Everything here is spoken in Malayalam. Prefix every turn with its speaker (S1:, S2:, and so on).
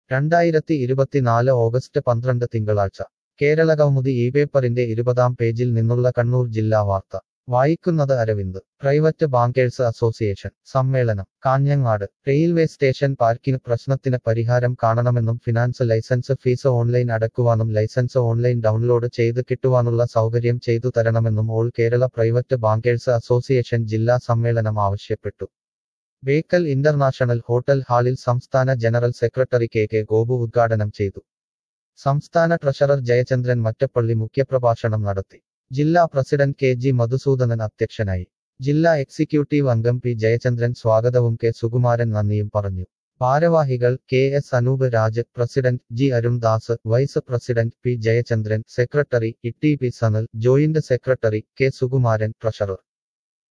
S1: രണ്ടായിരത്തി ഇരുപത്തിനാല് ഓഗസ്റ്റ് പന്ത്രണ്ട് തിങ്കളാഴ്ച കേരള കൗമുദി ഈ പേപ്പറിന്റെ ഇരുപതാം പേജിൽ നിന്നുള്ള കണ്ണൂർ ജില്ലാ വാർത്ത വായിക്കുന്നത് അരവിന്ദ് പ്രൈവറ്റ് ബാങ്കേഴ്സ് അസോസിയേഷൻ സമ്മേളനം കാഞ്ഞങ്ങാട് റെയിൽവേ സ്റ്റേഷൻ പാർക്കിംഗ് പ്രശ്നത്തിന് പരിഹാരം കാണണമെന്നും ഫിനാൻസ് ലൈസൻസ് ഫീസ് ഓൺലൈൻ അടക്കുവാനും ലൈസൻസ് ഓൺലൈൻ ഡൗൺലോഡ് ചെയ്ത് കിട്ടുവാനുള്ള സൗകര്യം ചെയ്തു തരണമെന്നും all Kerala private bankers association ജില്ലാ സമ്മേളനം ആവശ്യപ്പെട്ടു ബേക്കൽ ഇന്റർനാഷണൽ ഹോട്ടൽ ഹാളിൽ സംസ്ഥാന general secretary K K Gopu ഉദ്ഘാടനം ചെയ്തു സംസ്ഥാന ട്രഷറർ ജയചന്ദ്രൻ മറ്റപ്പള്ളി മുഖ്യപ്രഭാഷണം നടത്തി ജില്ലാ പ്രസിഡന്റ് കെ ജി മധുസൂദനൻ അധ്യക്ഷനായി ജില്ലാ എക്സിക്യൂട്ടീവ് അംഗം പി ജയചന്ദ്രൻ സ്വാഗതവും കെ സുകുമാരൻ നന്ദിയും പറഞ്ഞു ഭാരവാഹികൾ K S Anoop Raj president G Arundas vice president P Jayachandran secretary E T P Sanal joint secretary K Sukumaran treasurer